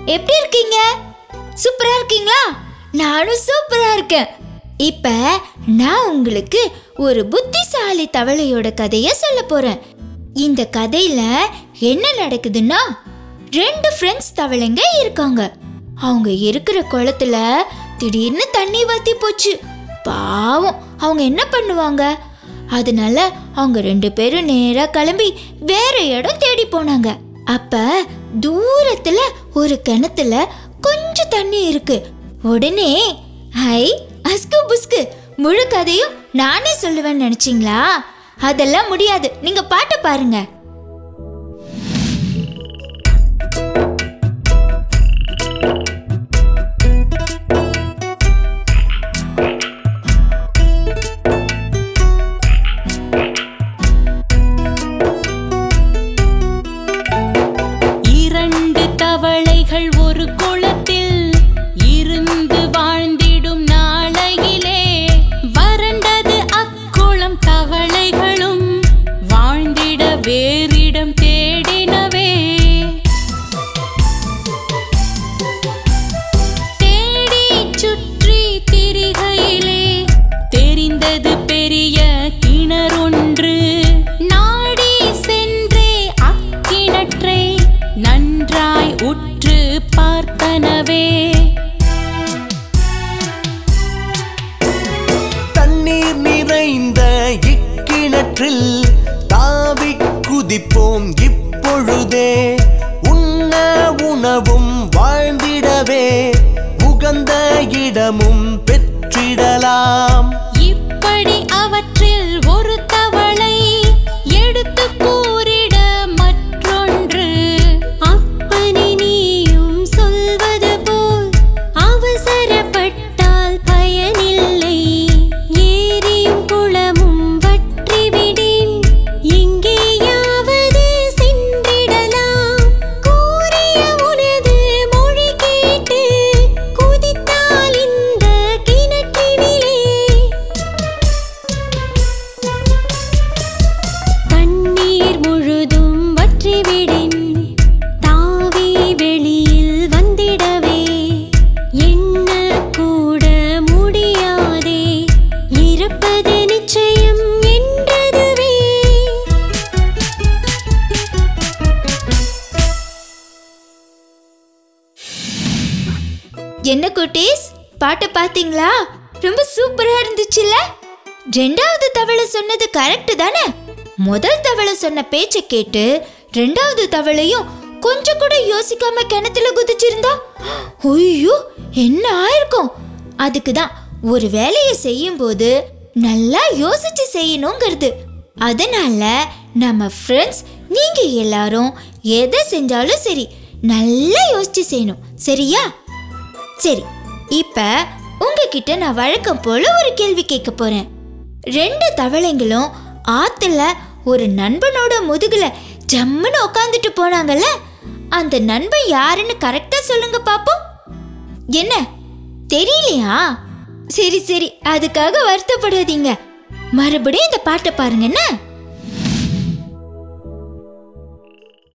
எப்படி இருக்கீங்க சூப்பரா இருக்கீங்களா நானும் சூப்பரா இருக்கேன் இப்ப நான் உங்களுக்கு ஒரு புத்திசாலி தவளையோட கதைய சொல்ல போறேன் இந்த கதையில என்ன நடக்குதுன்னா ரெண்டு ஃப்ரெண்ட்ஸ் தவளைங்க இருக்காங்க அவங்க இருக்கிற குளத்துல திடீர்னு தண்ணி வத்தி போச்சு பாவம் அவங்க என்ன பண்ணுவாங்க அதனால அவங்க ரெண்டு பேரும் நேரா கிளம்பி வேற இடம் தேடி போனாங்க அப்ப தூரத்துல ஒரு கிணத்துல கொஞ்சம் தண்ணி இருக்கு உடனே ஹை அஸ்கு புஸ்கு முழு கதையும் நானே சொல்லுவேன்னு நினைச்சீங்களா அதெல்லாம் முடியாது நீங்க பாட்டை பாருங்க இரண்டு தவளைகள் ஒரு குளத்தில் இருந்து வாழ்ந்திடும் நாளையிலே வறண்டது அக்குளம் தவளைகளும் வாழ்ந்திட வேறிடம் தேடினவே தேடி சுற்றி திரிகையிலே தெரிந்தது பெரிய கிணறொன்று நாடி சென்றே அக்கிணற்றை நன்றாய் உற்று பார்த்தனவே தண்ணீர் நிறைந்த இக்கிணற்றில் தாவி குதிப்போம் இப்பொழுதே உண்ண உணவும் வாழ்ந்திடவே உகந்த இடமும் பெற்றிடலாம் இப்படி அவற்றில் ஒரு தவளை எடுத்து கூறிட மற்றொன்று அப்பனே நீயும் சொல்வது போல் அவசரப்பட்டால் பயனில்லை ஏரியும் குளமும் வற்றிவிடின் எங்கேயாவது சென்றிடலாம் கூறிய உனது மொழி கேட்டு குதித்தால் இந்த கிணற்றினிலே தண்ணீர் முழுதும் வற்றிவிடின் தாவி வெளியில் வந்திடவே என்ன கூட முடியாதே இருப்பது நிச்சயம் என்றதுவே என்ன குட்டீஸ் பாட்டை பார்த்தீங்களா ரொம்ப சூப்பரா இருந்துச்சுல்ல ரெண்டாவது தவளை சொன்னது கரெக்ட் தானே முதல் தவளை சொன்ன பேச்சை கேட்டு ரெண்டாவது தவளையும் கொஞ்சம் கூட யோசிக்காம கிணத்துல குதிச்சிருந்தா ஐயோ என்ன ஆயிருக்கும் அதுக்கு தான் ஒரு வேலையை செய்யும் போது நல்லா யோசிச்சு செய்யணுங்கிறது அதனால நம்ம ஃப்ரெண்ட்ஸ் நீங்க எல்லாரும் எதை செஞ்சாலும் சரி நல்லா யோசிச்சு செய்யணும் சரியா சரி இப்ப உங்ககிட்ட நான் வழக்கம் போல ஒரு கேள்வி கேட்க போறேன் ரெண்டு தவளைங்களும் ஆத்துல ஒரு நண்பனோட முதுகுல ஜம்முன்னு உட்காந்துட்டு போனாங்கல்ல அந்த நண்பன் யாருன்னு கரெக்டா சொல்லுங்க பாப்போம் என்ன தெரியலையா சரி சரி அதுக்காக வருத்தப்படாதீங்க மறுபடியும் இந்த பாட்டை பாருங்க என்ன